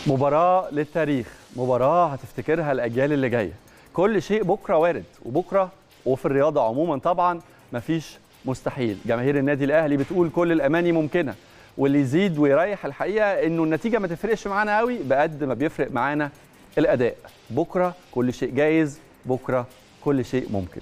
مباراة للتاريخ مباراة هتفتكرها الأجيال اللي جاية كل شيء بكرة وارد وبكرة وفي الرياضة عموما طبعا مفيش مستحيل جماهير النادي الأهلي بتقول كل الأماني ممكنة واللي يزيد ويريح الحقيقة إنه النتيجة ما تفرقش معانا قوي بقد ما بيفرق معانا الأداء بكرة كل شيء جايز بكرة كل شيء ممكن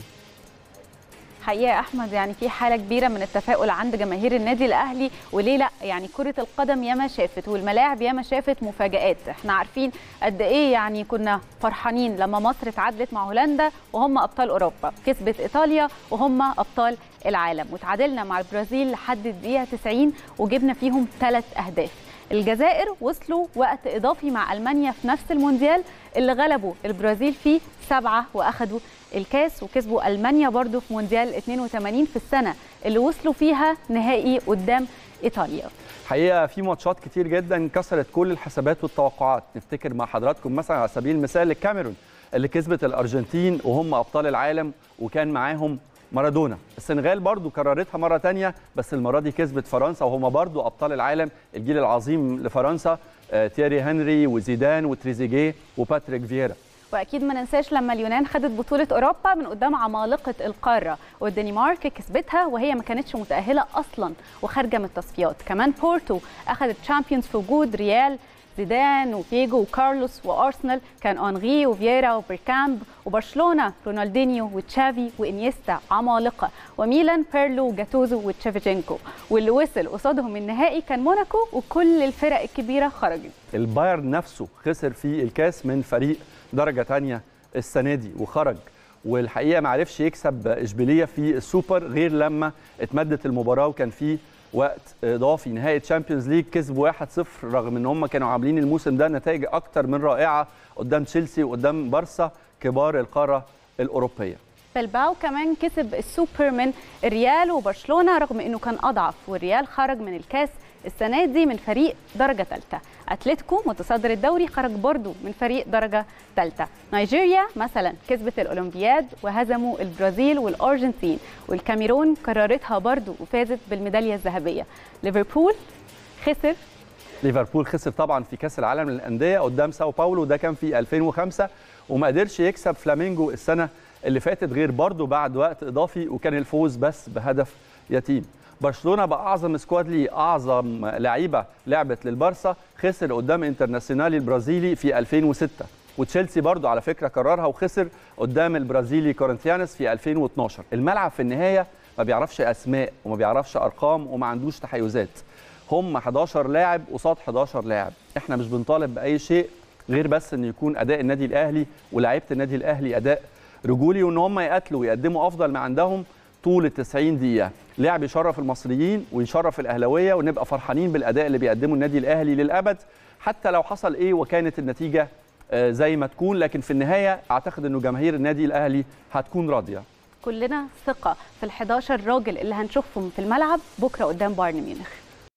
حقيقه يا احمد يعني في حاله كبيره من التفاؤل عند جماهير النادي الاهلي وليه لا يعني كره القدم ياما شافت والملاعب ياما شافت مفاجات احنا عارفين قد ايه يعني كنا فرحانين لما مصر اتعادلت مع هولندا وهم ابطال اوروبا كسبت ايطاليا وهم ابطال العالم وتعادلنا مع البرازيل لحد الدقيقه 90 وجبنا فيهم ثلاث اهداف الجزائر وصلوا وقت اضافي مع المانيا في نفس المونديال اللي غلبوا البرازيل فيه سبعه واخدوا الكاس وكسبوا المانيا برضو في مونديال 82 في السنه اللي وصلوا فيها نهائي قدام ايطاليا حقيقه في ماتشات كتير جدا كسرت كل الحسابات والتوقعات نفتكر مع حضراتكم مثلا على سبيل المثال الكاميرون اللي كسبت الارجنتين وهم ابطال العالم وكان معاهم مارادونا السنغال برضو كررتها مرة تانية بس المرة دي كسبت فرنسا وهم برضو أبطال العالم الجيل العظيم لفرنسا آه، تيري هنري وزيدان وتريزيجيه وباتريك فييرا واكيد ما ننساش لما اليونان خدت بطوله اوروبا من قدام عمالقه القاره والدنمارك كسبتها وهي ما كانتش متاهله اصلا وخارجه من التصفيات كمان بورتو اخذت تشامبيونز في وجود ريال زيدان وفيجو وكارلوس وارسنال كان اونغي وفييرا وبركامب وبرشلونه رونالدينيو وتشافي وانيستا عمالقه وميلان بيرلو وجاتوزو وتشافيجينكو واللي وصل قصادهم النهائي كان موناكو وكل الفرق الكبيره خرجت البايرن نفسه خسر في الكاس من فريق درجة تانية السنة دي وخرج والحقيقة ما عرفش يكسب إشبيلية في السوبر غير لما اتمدت المباراة وكان في وقت إضافي نهاية تشامبيونز ليج كسبوا 1-0 رغم إن هم كانوا عاملين الموسم ده نتائج أكتر من رائعة قدام تشيلسي وقدام بارسا كبار القارة الأوروبية بلباو كمان كسب السوبر من الريال وبرشلونه رغم انه كان اضعف والريال خرج من الكاس السنه دي من فريق درجه ثالثه اتلتيكو متصدر الدوري خرج برضو من فريق درجه ثالثه نيجيريا مثلا كسبت الاولمبياد وهزموا البرازيل والارجنتين والكاميرون كررتها برضو وفازت بالميداليه الذهبيه ليفربول خسر ليفربول خسر طبعا في كاس العالم للانديه قدام ساو باولو ده كان في 2005 وما قدرش يكسب فلامينجو السنه اللي فاتت غير برضه بعد وقت اضافي وكان الفوز بس بهدف يتيم برشلونه بقى اعظم سكواد ليه اعظم لعيبه لعبت للبارسا خسر قدام انترناسيونالي البرازيلي في 2006 وتشيلسي برضه على فكره كررها وخسر قدام البرازيلي كورنثيانس في 2012 الملعب في النهايه ما بيعرفش اسماء وما بيعرفش ارقام وما عندوش تحيزات هم 11 لاعب قصاد 11 لاعب احنا مش بنطالب باي شيء غير بس ان يكون اداء النادي الاهلي ولاعيبه النادي الاهلي اداء رجولي وان هم يقاتلوا ويقدموا افضل ما عندهم طول ال 90 دقيقه لعب يشرف المصريين ويشرف الاهلاويه ونبقى فرحانين بالاداء اللي بيقدمه النادي الاهلي للابد حتى لو حصل ايه وكانت النتيجه آه، زي ما تكون لكن في النهايه اعتقد انه جماهير النادي الاهلي هتكون راضيه كلنا ثقه في ال 11 راجل اللي هنشوفهم في الملعب بكره قدام بايرن ميونخ